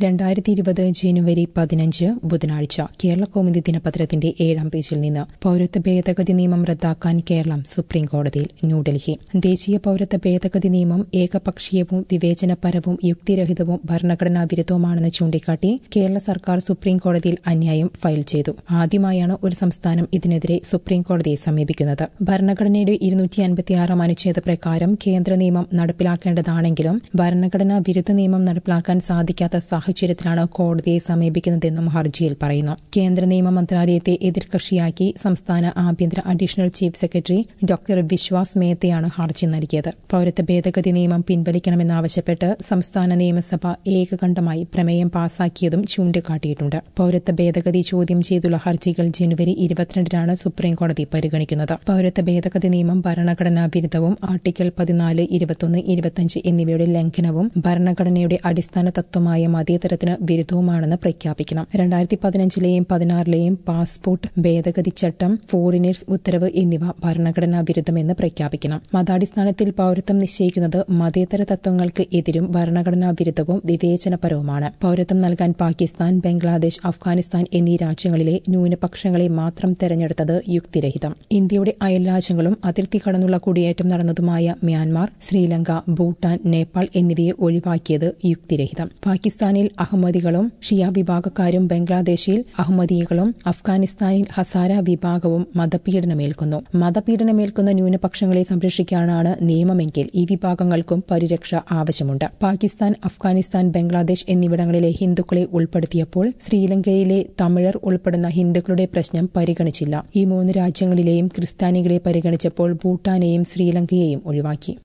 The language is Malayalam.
രണ്ടായിരത്തി ഇരുപത് ജനുവരി പതിനഞ്ച് ബുധനാഴ്ച കേരള കൗമുദി ദിനപത്രത്തിന്റെ ഏഴാം പേജിൽ നിന്ന് പൌരത്വ ഭേദഗതി നിയമം റദ്ദാക്കാൻ കേരളം സുപ്രീം കോടതിയിൽ ന്യൂഡൽഹി ദേശീയ പൌരത്വ ഭേദഗതി നിയമം ഏകപക്ഷീയവും വിവേചനപരവും യുക്തിരഹിതവും ഭരണഘടനാ വിരുദ്ധവുമാണെന്ന് ചൂണ്ടിക്കാട്ടി കേരള സർക്കാർ സുപ്രീം കോടതിയിൽ അന്യായം ഫയൽ ചെയ്തു ആദ്യമായാണ് ഒരു സംസ്ഥാനം ഇതിനെതിരെ സുപ്രീം കോടതിയെ സമീപിക്കുന്നത് ഭരണഘടനയുടെ ഇരുന്നൂറ്റി അൻപത്തിയാറാം അനുച്ഛേദ പ്രകാരം കേന്ദ്ര നിയമം നടപ്പിലാക്കേണ്ടതാണെങ്കിലും ഭരണഘടനാ വിരുദ്ധ നിയമം നടപ്പിലാക്കാൻ സാധിക്കാത്ത സാഹചര്യത്തിലാണ് കോടതിയെ സമീപിക്കുന്നതെന്നും ഹർജിയിൽ പറയുന്നു കേന്ദ്ര നിയമ മന്ത്രാലയത്തെ എതിർകക്ഷിയാക്കി സംസ്ഥാന ആഭ്യന്തര additional chief secretary doctor Vishwas മേത്തയാണ് ഹർജി നൽകിയത് പൌരത്വ ഭേദഗതി നിയമം പിൻവലിക്കണമെന്നാവശ്യപ്പെട്ട് സംസ്ഥാന നിയമസഭ ഏകകണ്ഠമായി പ്രമേയം പാസാക്കിയതും ചൂണ്ടിക്കാട്ടിയിട്ടുണ്ട് പൌരത്വ ഭേദഗതി ചോദ്യം ചെയ്തുള്ള ഹർജികൾ ജനുവരി ഇരുപത്തിരണ്ടിനാണ് സുപ്രീം കോടതി പരിഗണിക്കുന്നത് പൌരത്വ ഭേദഗതി നിയമം ഭരണഘടനാ വിരുദ്ധവും ആർട്ടിക്കിൾ പതിനാല് ഇരുപത്തൊന്ന് ഇരുപത്തിയഞ്ച് എന്നിവയുടെ ലംഘനവും ഭരണഘടനയുടെ അടിസ്ഥാന തത്വമായ മതേതരത്തിന് വിരുദ്ധവുമാണെന്ന് പ്രഖ്യാപിക്കണം രണ്ടായിരത്തി പതിനഞ്ചിലെയും പതിനാറിലെയും പാസ്പോർട്ട് ഭേദഗതി ചട്ടം ഫോറിനേഴ്സ് ഉത്തരവ് എന്നിവ ഭരണഘടനാ വിരുദ്ധമെന്ന് പ്രഖ്യാപിക്കണം മതാടിസ്ഥാനത്തിൽ പൌരത്വം നിശ്ചയിക്കുന്നത് മതേതര തത്വങ്ങൾക്ക് എതിരും ഭരണഘടനാ വിരുദ്ധവും വിവേചനപരവുമാണ് പൌരത്വം നൽകാൻ പാകിസ്ഥാൻ ബംഗ്ലാദേശ് അഫ്ഗാനിസ്ഥാൻ എന്നീ രാജ്യങ്ങളിലെ ന്യൂനപക്ഷങ്ങളെ മാത്രം തെരഞ്ഞെടുത്തത് യുക്തിരഹിതം ഇന്ത്യയുടെ അയൽരാജ്യങ്ങളും അതിർത്തി കടന്നുള്ള കുടിയേറ്റം നടന്നതുമായ മ്യാൻമാർ ശ്രീലങ്ക ഭൂട്ടാൻ നേപ്പാൾ എന്നിവയെ ഒഴിവാക്കിയത് യുക്തിരഹിതം പാകിസ്ഥാനിൽ അഹമ്മദികളും ഷിയ വിഭാഗക്കാരും ബംഗ്ലാദേശിൽ അഹമ്മദികളും അഫ്ഗാനിസ്ഥാനിൽ ഹസാര വിഭാഗവും മതപീഡനമേൽക്കുന്നു മതപീഡനമേൽക്കുന്ന ന്യൂനപക്ഷങ്ങളെ സംരക്ഷിക്കാനാണ് നിയമമെങ്കിൽ ഈ വിഭാഗങ്ങൾക്കും പരിരക്ഷ ആവശ്യമുണ്ട് പാകിസ്ഥാൻ അഫ്ഗാനിസ്ഥാൻ ബംഗ്ലാദേശ് എന്നിവിടങ്ങളിലെ ഹിന്ദുക്കളെ ഉൾപ്പെടുത്തിയപ്പോൾ ശ്രീലങ്കയിലെ തമിഴർ ഉൾപ്പെടുന്ന ഹിന്ദുക്കളുടെ പ്രശ്നം പരിഗണിച്ചില്ല ഈ മൂന്ന് രാജ്യങ്ങളിലെയും ക്രിസ്ത്യാനികളെ പരിഗണിച്ചപ്പോൾ ഭൂട്ടാനെയും ശ്രീലങ്കയെയും ഒഴിവാക്കി